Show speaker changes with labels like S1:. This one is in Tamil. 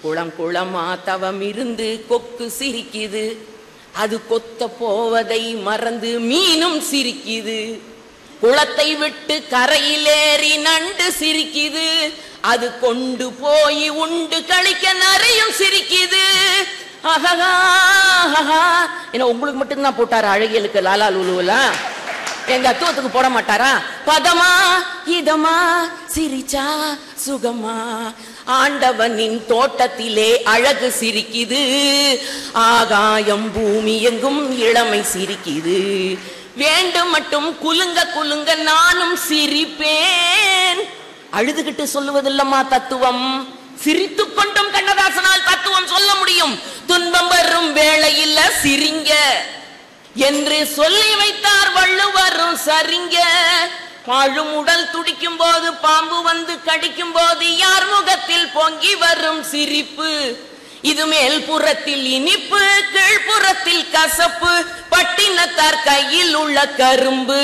S1: குளம் குளமா தவம் இருந்து கொக்கு சிரிக்குது அது கொத்த போவதை மறந்து மீனும் சிரிக்குது குளத்தை விட்டு கரையிலேறி நண்டு சிரிக்குது அது கொண்டு போய் உண்டு கழிக்க நரையும் சிரிக்குது ஆஹா ஆஹா என்ன உங்களுக்கு மட்டும்தான் போட்டாரு அழகியலுக்கு லாலா லுலுவெல்லாம் எங்க அத்துவத்துக்கு போட மாட்டாரா பதமா இதமா சிரிச்சா சுகமா ஆண்டவனின் தோட்டத்திலே அழகு சிரிக்குது ஆகாயம் பூமி எங்கும் இளமை சிரிக்குது வேண்டும் மட்டும் குலுங்க குலுங்க நானும் சிரிப்பேன் அழுதுகிட்டு சொல்லுவதில்லம்மா தத்துவம் சிரித்துக் கொண்டும் கண்ணதாசனால் தத்துவம் சொல்ல முடியும் துன்பம் வரும் வேளையில சிரிங்க என்று சொல்லி வைத்தார் வள்ளுவரும் சரிங்க பாழும் உடல் துடிக்கும் போது பாம்பு வந்து கடிக்கும் போது யார் முகத்தில் பொங்கி வரும் சிரிப்பு இது மேல் புறத்தில் இனிப்பு கீழ்ப்புறத்தில் கசப்பு பட்டினத்தார் கையில் உள்ள கரும்பு